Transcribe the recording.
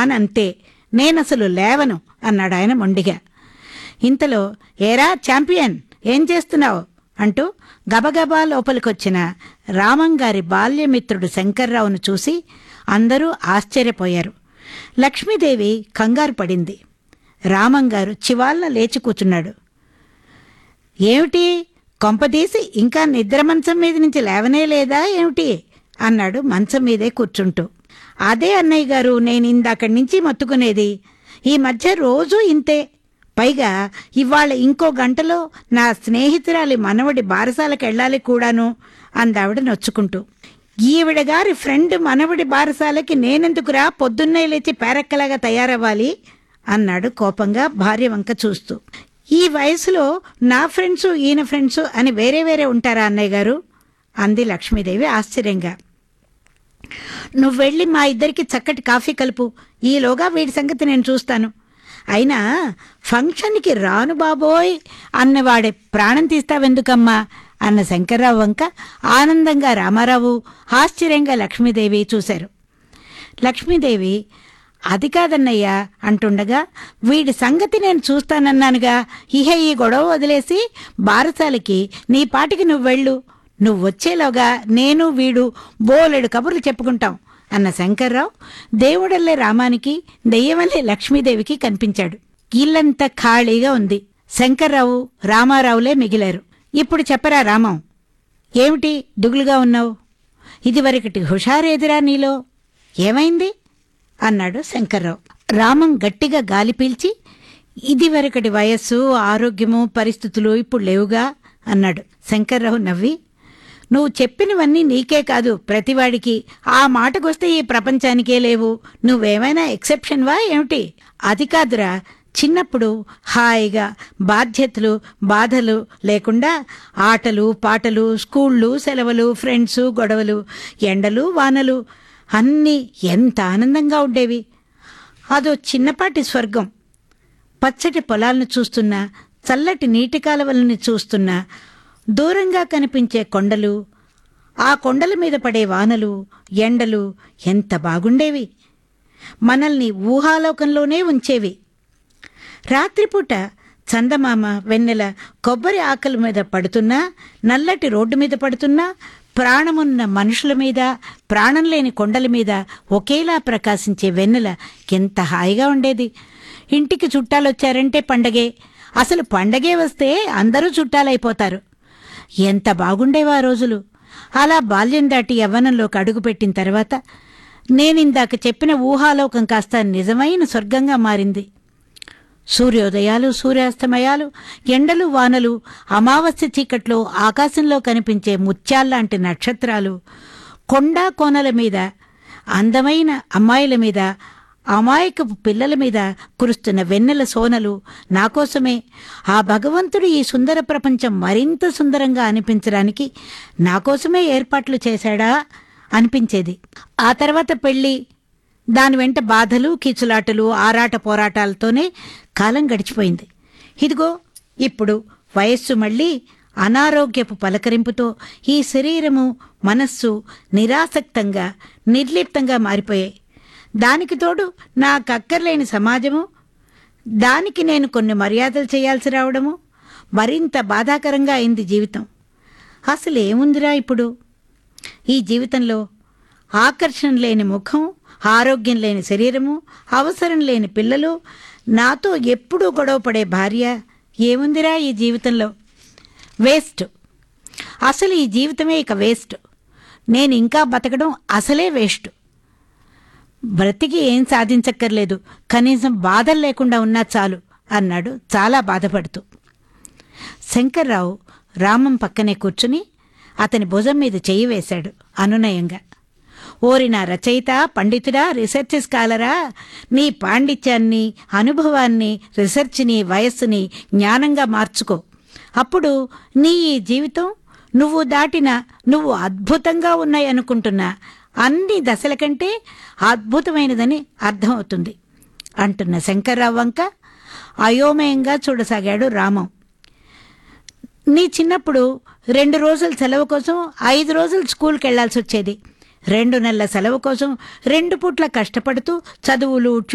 అని అంతే నేనసలు లేవను అన్నాడు ఆయన మొండిగా ఇంతలో ఏరా ఛాంపియన్ ఏం చేస్తున్నావు అంటూ గబగబా లోపలికొచ్చిన రామంగారి బాల్యమిత్రుడు శంకర్రావును చూసి అందరూ ఆశ్చర్యపోయారు లక్ష్మీదేవి కంగారు పడింది రామంగారు చివాళ్ళ లేచి కూర్చున్నాడు ఏమిటి కొంపదీసి ఇంకా నిద్ర మంచం మీద నుంచి లేవనే లేదా ఏమిటి అన్నాడు మంచం మీదే కూర్చుంటూ అదే అన్నయ్య గారు నేను ఇందాకడి నుంచి మొత్తుకునేది ఈ మధ్య రోజూ ఇంతే పైగా ఇవాళ ఇంకో గంటలో నా స్నేహితురాలి మనవడి బారసాలకు వెళ్ళాలి కూడాను అందావిడ నొచ్చుకుంటూ ఈవిడ గారి ఫ్రెండ్ మనవడి బారసాలకి నేనెందుకురా పొద్దున్నే లేచి పేరక్కలాగా తయారవ్వాలి అన్నాడు కోపంగా భార్య వంక చూస్తూ ఈ వయసులో నా ఫ్రెండ్స్ ఈయన ఫ్రెండ్స్ అని వేరే వేరే ఉంటారా అన్నయ్య గారు అంది లక్ష్మీదేవి ఆశ్చర్యంగా నువ్వు వెళ్ళి మా ఇద్దరికి చక్కటి కాఫీ కలుపు ఈలోగా వీడి సంగతి నేను చూస్తాను అయినా ఫంక్షన్కి రాను బాబోయ్ అన్నవాడే ప్రాణం తీస్తావెందుకమ్మా అన్న శంకర్రావు వంక ఆనందంగా రామారావు ఆశ్చర్యంగా లక్ష్మీదేవి చూశారు లక్ష్మీదేవి అది కాదన్నయ్యా అంటుండగా వీడి సంగతి నేను చూస్తానన్నానుగా ఇహ ఈ గొడవ వదిలేసి బారసాలకి నీ పాటికి నువ్వు వెళ్ళు నువ్వు వచ్చేలోగా నేను వీడు బోలెడు కబుర్లు చెప్పుకుంటాం అన్న శంకర్రావు దేవుడల్లే రామానికి దెయ్యమల్లే లక్ష్మీదేవికి కనిపించాడు ఇల్లంతా ఖాళీగా ఉంది శంకర్రావు రామారావులే మిగిలారు ఇప్పుడు చెప్పరా రామం ఏమిటి దిగులుగా ఉన్నావు ఇదివరకటి హుషారేదిరా నీలో ఏమైంది అన్నాడు శంకర్రావు రామం గట్టిగా గాలి పీల్చి ఇదివరకటి వయస్సు ఆరోగ్యము పరిస్థితులు ఇప్పుడు లేవుగా అన్నాడు శంకర్రావు నవ్వి నువ్వు చెప్పినవన్నీ నీకే కాదు ప్రతివాడికి ఆ మాటకొస్తే ఈ ప్రపంచానికే లేవు నువ్వేమైనా ఎక్సెప్షన్వా ఏమిటి అది కాదురా చిన్నప్పుడు హాయిగా బాధ్యతలు బాధలు లేకుండా ఆటలు పాటలు స్కూళ్ళు సెలవులు ఫ్రెండ్స్ గొడవలు ఎండలు వానలు అన్నీ ఎంత ఆనందంగా ఉండేవి అదో చిన్నపాటి స్వర్గం పచ్చటి పొలాలను చూస్తున్నా చల్లటి నీటి కాలువలను చూస్తున్నా దూరంగా కనిపించే కొండలు ఆ కొండల మీద పడే వానలు ఎండలు ఎంత బాగుండేవి మనల్ని ఊహాలోకంలోనే ఉంచేవి రాత్రిపూట చందమామ వెన్నెల కొబ్బరి ఆకలి మీద పడుతున్నా నల్లటి రోడ్డు మీద పడుతున్నా ప్రాణమున్న మనుషుల మీద ప్రాణం లేని కొండల మీద ఒకేలా ప్రకాశించే వెన్నెల ఎంత హాయిగా ఉండేది ఇంటికి చుట్టాలొచ్చారంటే పండగే అసలు పండగే వస్తే అందరూ చుట్టాలైపోతారు ఎంత బాగుండేవా ఆ రోజులు అలా బాల్యం దాటి యవ్వనంలోకి అడుగుపెట్టిన తర్వాత నేనిందాక చెప్పిన ఊహాలోకం కాస్త నిజమైన స్వర్గంగా మారింది సూర్యోదయాలు సూర్యాస్తమయాలు ఎండలు వానలు అమావాస్య చీకట్లో ఆకాశంలో కనిపించే ముత్యాల్లాంటి నక్షత్రాలు కొండా కోనల మీద అందమైన అమ్మాయిల మీద అమాయకపు పిల్లల మీద కురుస్తున్న వెన్నెల సోనలు నా కోసమే ఆ భగవంతుడు ఈ సుందర ప్రపంచం మరింత సుందరంగా అనిపించడానికి నా కోసమే ఏర్పాట్లు చేశాడా అనిపించేది ఆ తర్వాత పెళ్ళి దాని వెంట బాధలు కీచులాటలు ఆరాట పోరాటాలతోనే కాలం గడిచిపోయింది ఇదిగో ఇప్పుడు వయస్సు మళ్ళీ అనారోగ్యపు పలకరింపుతో ఈ శరీరము మనస్సు నిరాసక్తంగా నిర్లిప్తంగా మారిపోయాయి దానికి తోడు నాకు అక్కర్లేని సమాజము దానికి నేను కొన్ని మర్యాదలు చేయాల్సి రావడము మరింత బాధాకరంగా అయింది జీవితం అసలు ఏముందిరా ఇప్పుడు ఈ జీవితంలో ఆకర్షణ లేని ముఖం ఆరోగ్యం లేని శరీరము అవసరం లేని పిల్లలు నాతో ఎప్పుడూ గొడవపడే భార్య ఏముందిరా ఈ జీవితంలో వేస్ట్ అసలు ఈ జీవితమే ఇక వేస్ట్ నేను ఇంకా బతకడం అసలే వేస్ట్ బ్రతికి ఏం సాధించక్కర్లేదు కనీసం బాధలు లేకుండా ఉన్నా చాలు అన్నాడు చాలా బాధపడుతూ శంకర్రావు రామం పక్కనే కూర్చుని అతని భుజం మీద చెయ్యి వేశాడు అనునయంగా ఓరి నా రచయిత పండితుడా రీసెర్చ్ స్కాలరా నీ పాండిత్యాన్ని అనుభవాన్ని రీసెర్చ్ని వయస్సుని జ్ఞానంగా మార్చుకో అప్పుడు నీ ఈ జీవితం నువ్వు దాటిన నువ్వు అద్భుతంగా ఉన్నాయి అనుకుంటున్న అన్ని దశల కంటే అద్భుతమైనదని అర్థమవుతుంది అంటున్న శంకర్రావు వంక అయోమయంగా చూడసాగాడు రామం నీ చిన్నప్పుడు రెండు రోజుల సెలవు కోసం ఐదు రోజులు స్కూల్కి వెళ్లాల్సి వచ్చేది రెండు నెలల సెలవు కోసం రెండు పూట్ల కష్టపడుతూ చదువులు